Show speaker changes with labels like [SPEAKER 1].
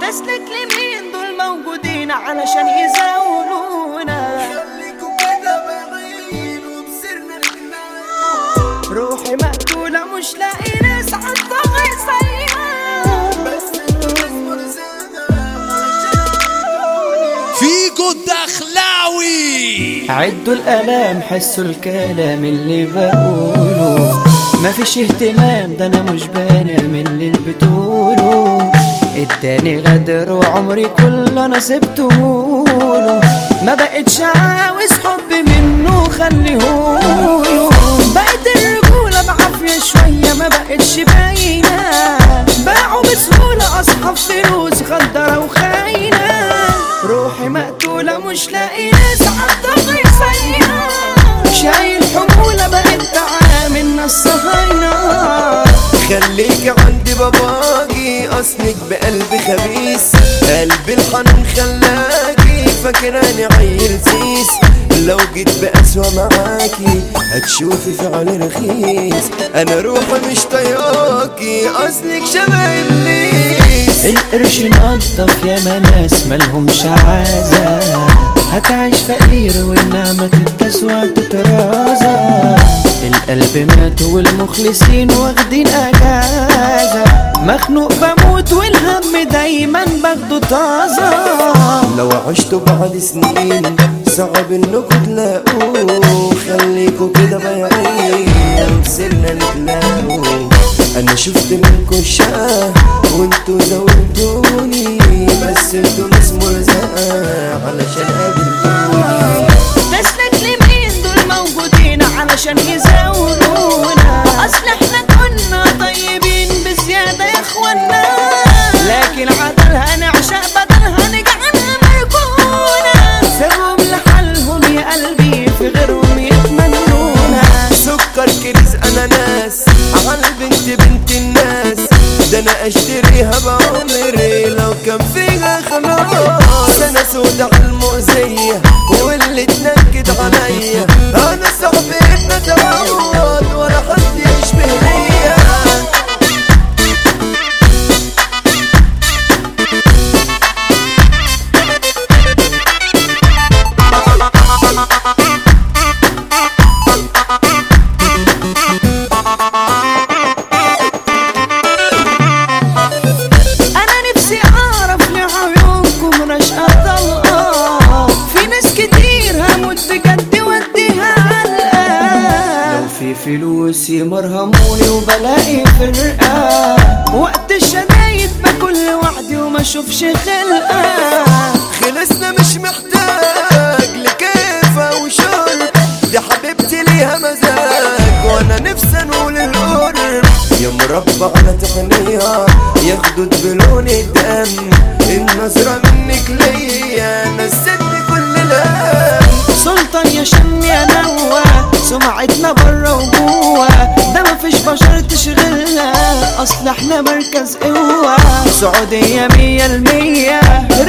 [SPEAKER 1] نسلك لمين دول موجودين علشان يزاولونا
[SPEAKER 2] خليكوا كده بعيد وبسرنا نتنام
[SPEAKER 1] روحي مقتولة مش لاقي ناس عالطغي سيئة
[SPEAKER 2] بس انتوا ناس مرزانة علشان
[SPEAKER 3] فيجو الدخلاوي
[SPEAKER 1] عدوا الآلام حسوا الكلام اللي بقوله مفيش اهتمام ده انا مش بنام من اللي بتقوله اداني غدر وعمري كله انا سبتهوله ما بقتش عاوز حب منه خليهوله بقت الرجولة بعافية شوية ما بقتش باينة باعوا بسهولة اصحاب فلوس خدرة وخاينة روحي مقتولة مش لاقي ناس عالطغي سيئة شايل حمولة بقيت تعامل ناس صهاينة
[SPEAKER 2] خليك عندي باباكي اصلك بقلبي خبيث قلبي الحنون خلاكي فاكراني عيل سيس لو جيت بأسوأ معاكي هتشوفي فعل رخيص انا روحي مش طياكي اصلك شبه ابليس
[SPEAKER 1] القرش نضف يا ناس مالهمش عازة هتعيش فقير والنعمة تتسوى تترازى القلب مات والمخلصين واخدين اجازة مخنوق بموت والهم دايما باخده طازة
[SPEAKER 2] لو عشتوا بعد سنين صعب انكم تلاقوه خليكوا كده بايعين سنة نتلاقوا انا شفت منكم شقة وانتوا زودتوني بس انتوا ناس مرزقة علشان قابلتوني
[SPEAKER 1] نسلك لمين دول موجودين علشان يزاولونا اصل احنا كنا طيبين بزيادة يا اخوانا لكن عدلها نعشق بدلها نجعلها مركونة سيبهم لحالهم يا قلبي في غيرهم يتمنونا
[SPEAKER 2] سكر كريز اناناس على البنت بنت الناس ده انا اشتريها بعمري لو كان فيها خلاص انا سودة على المؤذية واللي تنكد عليا انا صاحبي ابن تعود ولا حد يشبه ليا
[SPEAKER 1] انا نفسي اعرف لعيونكم رشقة طلقة في ناس كتير هموت بجد وديها علقة لو في فلوس يمرهموني وبلاقي فرقة وقت الشدايد باكل لوحدي وما اشوفش خلقة
[SPEAKER 2] خلصنا مش محتاج لكيفة وشرب دي حبيبتي ليها مزاج وانا نفسي نقول القرب يا مربع على تقنية ياخدوا بلون الدم النظرة منك ليا نسيتني كل الهم
[SPEAKER 1] سلطان يا شم يا نوى سمعتنا برا وجوه ده مفيش بشر تشغلها اصل احنا مركز قوة سعودية مية المية